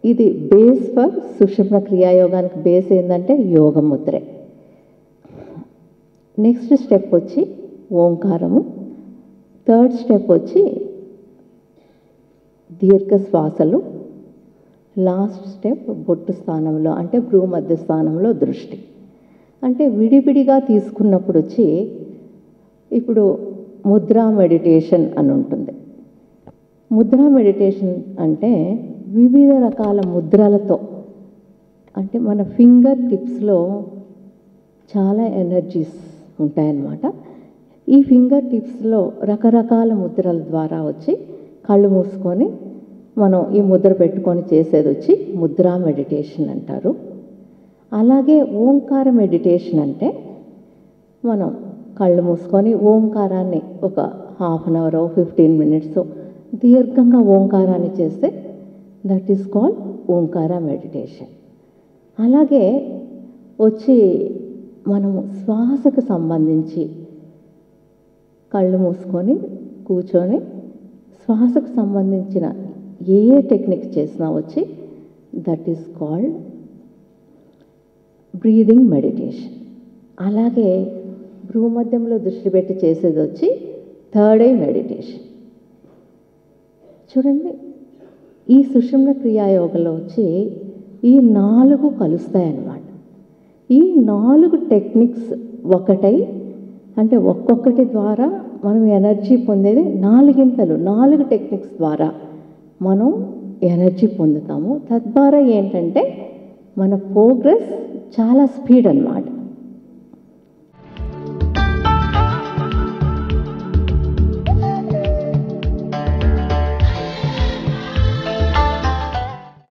ఇది base for సుషుమ్న క్రియాయోగానికి base ఏంటంటే యోగ ముద్రే నెక్స్ట్ స్టెప్ వచ్చి ఓంకారము థర్డ్ స్టెప్ వచ్చి దీర్ఘ శ్వాసలు లాస్ట్ స్టెప్ బొట్టు స్థానంలో అంటే భ్రూ మధ్య స్థానంలో దృష్టి అంటే విడివిడిగా తీసుకున్నప్పుడు వచ్చి ఇప్పుడు ముద్రా మెడిటేషన్ అని ఉంటుంది ముద్రా మెడిటేషన్ అంటే వివిధ రకాల ముద్రలతో అంటే మన ఫింగర్ టిప్స్లో చాలా ఎనర్జీస్ ఉంటాయన్నమాట ఈ ఫింగర్ టిప్స్లో రకరకాల ముద్రల ద్వారా వచ్చి కళ్ళు మూసుకొని మనం ఈ ముద్ర పెట్టుకొని చేసేది వచ్చి ముద్రా మెడిటేషన్ అంటారు అలాగే ఓంకార మెడిటేషన్ అంటే మనం కళ్ళు మూసుకొని ఓంకారాన్ని ఒక half an hour fifteen minutes దీర్ఘంగా ఓంకారాన్ని చేస్తే that is called Omkara meditation అలాగే వచ్చి మనము శ్వాసకు సంబంధించి కళ్ళు మూసుకొని కూర్చొని శ్వాసకు సంబంధించిన ఏ ఏ టెక్నిక్ చేసినా వచ్చి that is called breathing meditation అలాగే భ్రూమధ్యంలో దృష్టి పెట్టి చేసేది వచ్చి థర్డ్ ఐ మెడిటేషన్ చూడండి ఈ సుషుమ్న క్రియాయోగంలో వచ్చి ఈ నాలుగు కలుస్తాయన్నమాట ఈ నాలుగు టెక్నిక్స్ ఒకటై అంటే ఒక్కొక్కటి ద్వారా మనం ఎనర్జీ పొందేది నాలుగింతలు నాలుగు టెక్నిక్స్ ద్వారా మనం ఎనర్జీ పొందుతాము తద్వారా ఏంటంటే మన ప్రోగ్రెస్ చాలా స్పీడ్ అన్నమాట